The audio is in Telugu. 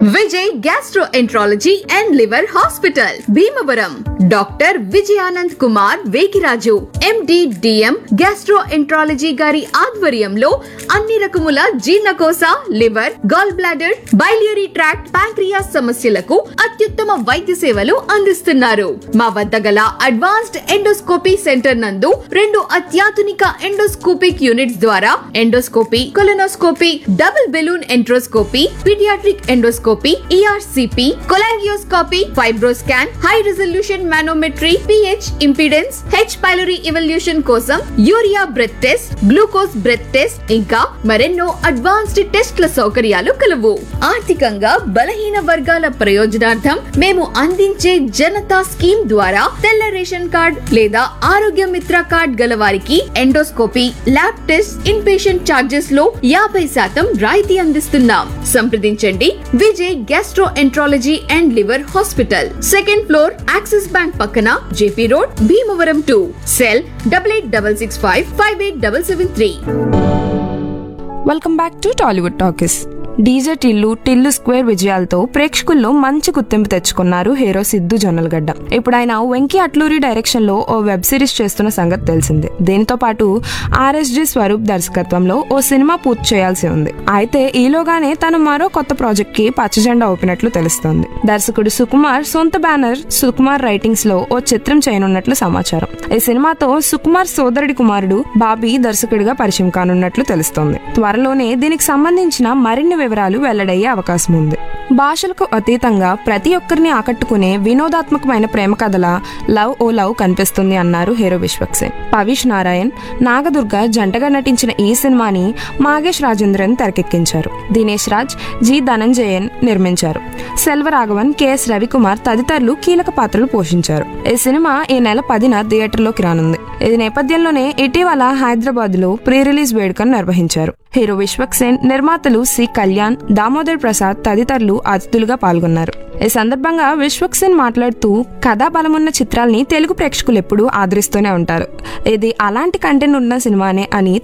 Vijay gastroenterology and liver hospital Bhimavaram doctor Vijayanand Kumar Vekiraju MD DM gastroenterology గారి ఆధ్వర్యంలో అన్ని రకముల జీర్ణకోశ liver gallbladder biliary tract pancreas సమస్యలకు అత్యుత్తమ వైద్య సేవలు అందిస్తున్నారు మా వద్ద గల అడ్వాన్స్డ్ ఎండోస్కోపీ సెంటర్ నందు రెండు అత్యాధునిక ఎండోస్కోపిక్ యూనిట్స్ ద్వారా endoscopy colonoscopy double balloon enteroscopy paediatric endoscopy ERCP cholangioscopy FibroScan high resolution manometry pH impedance H pylori evaluation కోసం urea breath test glucose breath test ఇంకా మరెన్నో అడ్వాన్స్డ్ టెస్ట్ల సౌకర్యాలు కలవు ఆర్థికంగా బలహీన వర్గాల ప్రయోజనార్థం మేము అందించే జనతా స్కీమ్ ద్వారా తెల్ల రేషన్ కార్డ్ లేదా ఆరోగ్య మిత్ర కార్డ్ గల వారికి endoscopy lab test in patient charges లో యాభై శాతం రాయితీ అందిస్తున్నాం సంప్రదించండి Vijay gastroenterology and liver hospital second floor Axis bank పక్కన JP road Bhimavaram to cell double eight double six five five eight double seven three welcome back to Tollywood talkies DJ Tillu Tillu square విజయాలతో ప్రేక్షకుల్లో మంచి గుర్తింపు తెచ్చుకున్నారు హీరో సిద్ధు జొన్నలగడ్డ ఇప్పుడు ఆయన వెంకీ అట్లూరి డైరెక్షన్ లో ఓ వెబ్ సిరీస్ చేస్తున్న సంగతి తెలిసిందే దీంతో పాటు ఆర్ఎస్జి స్వరూప్ దర్శకత్వంలో ఓ సినిమా పూర్తి చేయాల్సి ఉంది అయితే ఈలోగానే తను మరో కొత్త ప్రాజెక్ట్ కి పచ్చజెండా ఊపినట్లు తెలుస్తోంది దర్శకుడు సుకుమార్ సొంత బ్యానర్ సుకుమార్ రైటింగ్స్ లో ఓ చిత్రం చేయనున్నట్లు సమాచారం ఈ సినిమాతో సుకుమార్ సోదరుడి కుమారుడు బాబీ దర్శకుడిగా పరిచయం కానున్నట్లు తెలుస్తోంది త్వరలోనే దీనికి సంబంధించిన మరిన్ని వివరాలు వెల్లడయ్యే అవకాశం ఉంది భాషలకు అతీతంగా ప్రతి ఒక్కరిని ఆకట్టుకునే వినోదాత్మకమైన ప్రేమ కథల లవ్ ఓ లవ్ కనిపిస్తుంది అన్నారు హీరో విశ్వక్సేన్ పవిష్ నారాయణ్ నాగదుర్గ జంటగా నటించిన ఈ సినిమాని మాగేష్ రాజేంద్రన్ తెరకెక్కించారు దినేష్ రాజ్ జి ధనంజయన్ నిర్మించారు సెల్వరాఘవన్ కెఎస్ రవికుమార్ తదితరులు కీలక పాత్రలు పోషించారు ఈ సినిమా ఈ నెల పదిన థియేటర్లోకి రానుంది ఇది నేపథ్యంలోనే ఇటీవల హైదరాబాద్ లో ప్రీ రిలీజ్ వేడుకను నిర్వహించారు హీరో విశ్వక్ సేన్ నిర్మాతలు సి కళ్యాణ్ దామోదర్ ప్రసాద్ తదితరులు అతిథులుగా పాల్గొన్నారు ఈ సందర్భంగా విశ్వక్ సేన్ మాట్లాడుతూ కథా బలమున్న చిత్రాల్ని తెలుగు ప్రేక్షకులు ఎప్పుడూ ఆదరిస్తూనే ఉంటారు ఇది అలాంటి కంటెంట్ ఉన్న సినిమానే అని